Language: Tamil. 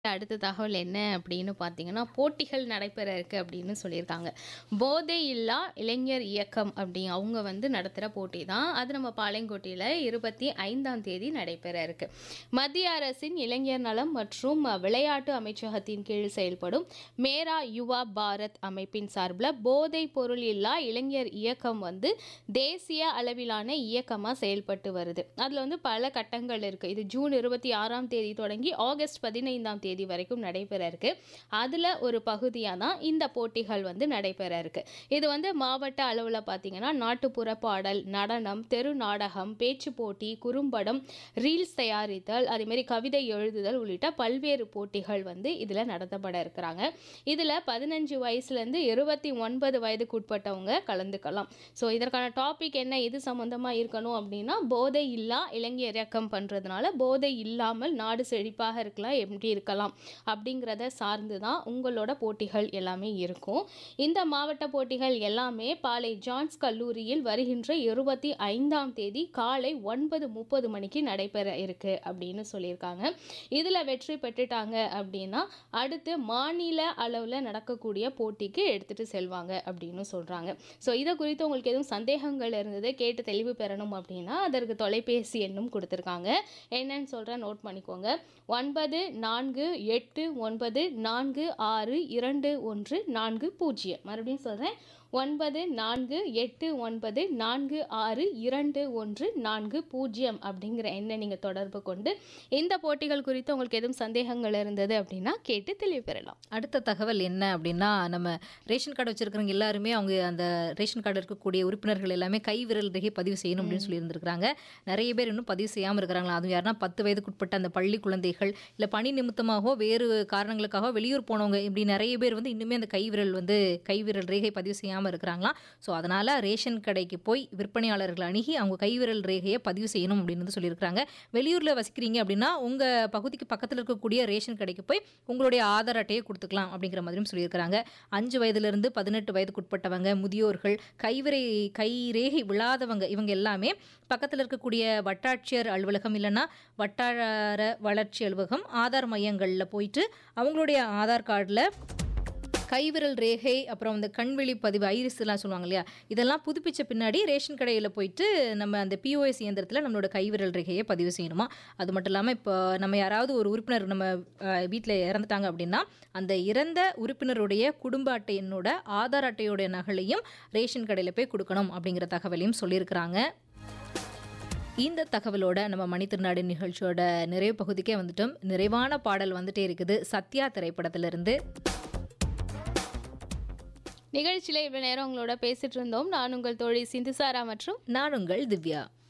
அடுத்த தகவல் என்ன அப்படின்னு பார்த்தீங்கன்னா, போட்டிகள் நடைபெற இருக்கு அப்படின்னு சொல்லியிருக்காங்க. போதை இல்லா இளைஞர் இயக்கம் அப்படி அவங்க வந்து நடத்துற போட்டி தான். அது நம்ம பாளையங்கோட்டையில 25ஆம் தேதி நடைபெற இருக்கு. மத்திய அரசின் இளைஞர் நலம் மற்றும் விளையாட்டு அமைச்சகத்தின் கீழ் செயல்படும் மேரா யுவா பாரத் அமைப்பின் சார்பில போதைப் பொருள் இல்லா இளைஞர் இயக்கம் வந்து தேசிய அளவிலான இயக்கமா செயல்பட்டு வருது. அதுல வந்து பல கட்டங்கள் இருக்கு. இது ஜூன் 26ஆம் தேதி தொடங்கி ஆகஸ்ட் 15ஆம் தேதி வரைக்கும் நடைபெற இருக்கு. அதுல ஒரு பகுதியா தான் இந்த போட்டிகள் வந்து நடைபெற இருக்கு. இது வந்து மாவட்ட அளவுல பார்த்தீங்கன்னா, நாட்டுப்புற பாடல், நடனம், தெரு நாடகம், பேச்சுப் போட்டி, குறும்படம், ரீல்ஸ் தயாரித்தல், அதேமாரி கவிதை எழுதுதல் உள்ளிட்ட பல்வேறு போட்டிகள் வந்து இதுல நடத்தப்பட இருக்கிறாங்க. இதுல 15 வயசுலேருந்து 29 வயதுக்குட்பட்டவங்க கலந்துக்கலாம். ஸோ இதற்கான டாபிக் என்ன எது சம்மந்தமா இருக்கணும் அப்படின்னா, போதை இல்லா இளைஞர் இயக்கம் பண்றதுனால போதை இல்லாமல் நாடு செழிப்பாக இருக்கலாம் எப்படி இருக்கலாம் அப்படிங்கிறத சார்ந்து தான் உங்களோட போட்டிகள் எல்லாமே இருக்கும். இந்த மாவட்ட போட்டிகள் எல்லாமே பாளை. ஜான்ஸ் கல்லூரியில் வருகின்ற 25ஆம் தேதி காலை 9:30 மணிக்கு நடைபெற இருக்கு அப்படின்னு சொல்லியிருக்காங்க. இதுல வெற்றி பெற்றுட்டாங்க அப்படின்னா, அடுத்து மாநில அளவுல நடக்கக்கூடிய போட்டிக்கு எடுத்துட்டு செல்வாங்க அப்படின்னு சொல்றாங்க. ஸோ இத குறித்து உங்களுக்கு எதுவும் சந்தேகங்கள் இருந்தது, கேட்டு தெளிவு பெறணும் அப்படின்னா, அதற்கு தொலைபேசி எண்ணும் குடுத்திருக்காங்க. என்னன்னு சொல்றேன் நோட் பண்ணிக்கோங்க. 9484262140 மறுபடியும் சொல்றேன். 9489462140 அப்படிங்கிற எண்ணை நீங்க தொடர்பு கொண்டு இந்த போட்டிகள் குறித்து உங்களுக்கு எதுவும் சந்தேகங்கள் இருந்தது அப்படின்னா கேட்டு தெளிவு பெறலாம். அடுத்த தகவல் என்ன அப்படின்னா, நம்ம ரேஷன் கார்டு வச்சிருக்கிறவங்க எல்லாருமே அவங்க அந்த ரேஷன் கார்டு இருக்கக்கூடிய உறுப்பினர்கள் எல்லாமே கை விரல் ரேகை பதிவு செய்யணும் அப்படின்னு சொல்லியிருந்திருக்காங்க. நிறைய பேர் இன்னும் பதிவு செய்யாம இருக்கிறாங்களா. அதுவும் யாருன்னா 10 வயதுக்குட்பட்ட அந்த பள்ளி குழந்தைகள், இல்ல பணி நிமித்தமாகவோ வேறு காரணங்களுக்காக வெளியூர் போனவங்க இப்படி நிறைய பேர் வந்து இன்னுமே அந்த கை விரல் வந்து கை விரல் ரேகை பதிவு செய்யாம இருக்கிறாங்களாம். ஸோ அதனால ரேஷன் கடைக்கு போய் விற்பனையாளர்கள் அணுகி அவங்க கை விரல் ரேகையை பதிவு செய்யணும் அப்படின்னு வந்து சொல்லியிருக்காங்க. வெளியூர்ல வசிக்கிறீங்க அப்படின்னா, உங்க பகுதிக்கு பக்கத்துல இருக்கக்கூடிய ரேஷன் கடைக்கு போய் உங்களுடைய ஆதார் அட்டையை குடுத்துக்கலாம் அப்படிங்கிற மாதிரியும் சொல்லியிருக்கிறாங்க. 5 வயதிலிருந்து 18 வயதுக்குட்பட்டவங்க, முதியோர்கள், கைவிரை கை ரேகை விழாதவங்க இவங்க எல்லாமே பக்கத்துல இருக்கக்கூடிய வட்டாட்சியர் அலுவலகம் இல்லன்னா வட்டார வளர்ச்சி அலுவலகம், ஆதார் மையங்கள்ல போயிட்டு அவங்களுடைய ஆதார் கார்டுல கைவிரல் ரேகை, அப்புறம் இந்த கண்விழி பதிவு ஐரிஸ்லாம் சொல்லுவாங்க இல்லையா, இதெல்லாம் புதுப்பிச்ச பின்னாடி ரேஷன் கடையில போயிட்டு நம்ம அந்த பிஓஎஸ் இயந்திரத்துல நம்மளோட கைவிரல் ரேகையை பதிவு செய்யணுமா. அது மட்டும் இல்லாம இப்போ நம்ம யாராவது ஒரு உறுப்பினர் நம்ம அ வீட்ல இறந்துட்டாங்க அப்படின்னா, அந்த இறந்த உறுப்பினருடைய குடும்ப அட்டை எண்ணோட ஆதார் அட்டையோட நகலையும் ரேஷன் கடையில போய் குடுக்கணும் அப்படிங்கிற தகவலையும் சொல்லியிருக்கிறாங்க. இந்த தகவலோட நம்ம மணித்திருநாடு நிகழ்ச்சியோட நிறைவு பகுதிக்கே வந்துட்டோம். நிறைவான பாடல் வந்துட்டே இருக்குது. சத்யா திரைப்படத்திலிருந்து. நிகழ்ச்சியில இவ்வளவு நேரம் உங்களோட பேசிட்டு இருந்தோம். நான் உங்கள் தோழி சிந்துசாரா மற்றும் நான் உங்கள் திவ்யா.